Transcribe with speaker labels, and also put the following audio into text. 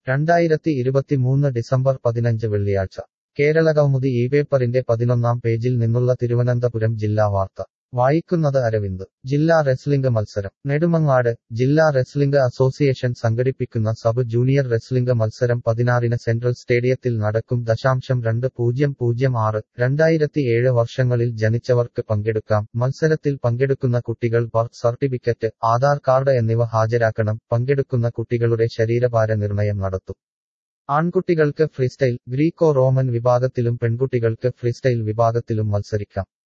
Speaker 1: രണ്ടായിരത്തി ഇരുപത്തിമൂന്ന് ഡിസംബർ പതിനഞ്ച് വെള്ളിയാഴ്ച കേരളകൗമുദി ഈ പേപ്പറിന്റെ പതിനൊന്നാം പേജിൽ നിന്നുള്ള തിരുവനന്തപുരം ജില്ലാ വാർത്ത വായിക്കുന്നത് അരവിന്ദ് ജില്ലാ റെസ്ലിംഗ് മത്സരം നെടുമങ്ങാട് ജില്ലാ റെസ്ലിംഗ് അസോസിയേഷൻ സംഘടിപ്പിക്കുന്ന സബ് ജൂനിയർ റെസ്ലിംഗ് മത്സരം പതിനാറിന് സെൻട്രൽ സ്റ്റേഡിയത്തിൽ നടക്കും ദശാംശം രണ്ട് പൂജ്യം പൂജ്യം ആറ് രണ്ടായിരത്തി ഏഴ് വർഷങ്ങളിൽ ജനിച്ചവർക്ക് പങ്കെടുക്കാം മത്സരത്തിൽ പങ്കെടുക്കുന്ന കുട്ടികൾ ബർത്ത് സർട്ടിഫിക്കറ്റ് ആധാർ കാർഡ് എന്നിവ ഹാജരാക്കണം പങ്കെടുക്കുന്ന കുട്ടികളുടെ ശരീരഭാര നിർണയം നടത്തും ആൺകുട്ടികൾക്ക് ഫ്രീസ്റ്റൈൽ ഗ്രീക്കോ റോമൻ വിഭാഗത്തിലും പെൺകുട്ടികൾക്ക് ഫ്രീസ്റ്റൈൽ വിഭാഗത്തിലും മത്സരിക്കാം